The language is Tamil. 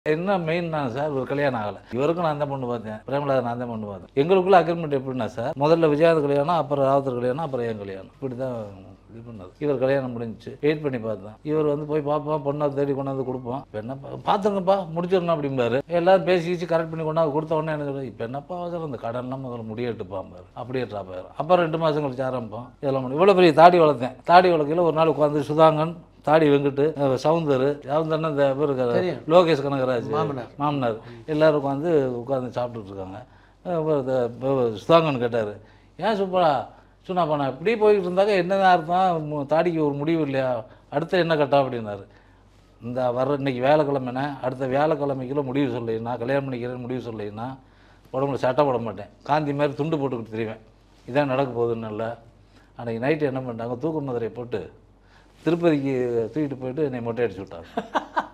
என்ன மெயின் தான் சார் ஒரு கல்யாணம் ஆகலை இவருக்கும் நான் தான் பொண்ணு பார்த்தேன் பிரேமலா நான் தான் பொண்ணு பார்த்தேன் எங்களுக்குள்ள அக்ரிமெண்ட் எப்படின்னா சார் முதல்ல விஜயாந்த் கல்யாணம் அப்புறம் ராவத்தர் கல்யாணம் அப்புறம் என் கல்யாணம் இப்படி தான் இது பண்ணது இவர் கல்யாணம் முடிஞ்சுச்சு வெயிட் பண்ணி பார்த்தேன் இவர் வந்து போய் பார்ப்போம் பொண்ணை தேடி கொண்டாந்து கொடுப்போம் இப்போ என்ன பார்த்துங்கப்பா முடிச்சிடணும் அப்படிம்பாரு எல்லாரும் பேசி கீச்சு கரெக்ட் பண்ணி கொண்டாந்து கொடுத்த உடனே எனக்கு சொல்லு, இப்போ என்னப்பா அவசரம் இந்த கடன்லாம் முதல்ல முடியட்டுப்பாம்பாரு அப்படியே ட்ராப் ஆயிரும் அப்புறம் ரெண்டு மாதம் கழிச்சு ஆரம்பிப்போம் இதெல்லாம் பண்ணி இவ்வளோ பெரிய தாடி வளர்த்தேன் தாடி வளர்க்கையில் ஒரு நாள் உட்காந்து சுதாங்கன் தாடி வெங்கிட்டு அஹ் சவுந்தர் சவுந்தர்னா இந்த பேர் இருக்காரு தெரியும். லோகேஷ் கனகராஜ் மாமனார். மாமனார் எல்லாரும் உட்காந்து உட்காந்து சாப்பிட்டுட்டு இருக்காங்க அஹ் அப்புறம் இந்த ப- சுதாங்கன் கேட்டார் ஏன் சூப்பரா சொன்னா பண்ண இப்படி போய்கிட்டு இருந்தாக்க என்னதான் அர்த்தம் மு- தாடிக்கு ஒரு முடிவு இல்லையா அடுத்து என்ன கட்டா அப்படின்னாரு இந்த வர்ற இன்னைக்கு வேலைக்கிழமைனா அடுத்த வியாழக்கிழமைக்குள்ள முடிவு சொல்லினா கல்யாணம் பண்ணிக்கிறேன்னு முடிவு சொல்லினா உடம்புல சட்டை போட மாட்டேன் காந்தி மாதிரி துண்டு போட்டுக்கிட்டு தெரியுவேன் இதான் நடக்க போகுதுன்னு இல்லை அன்றைக்கி நைட்டு என்ன பண்ணிட்டாங்க தூக்கு மதுரையை போட்டு திருப்பதிக்கு தூக்கிட்டு போயிட்டு என்னை மொட்டை அடிச்சு விட்டாங்க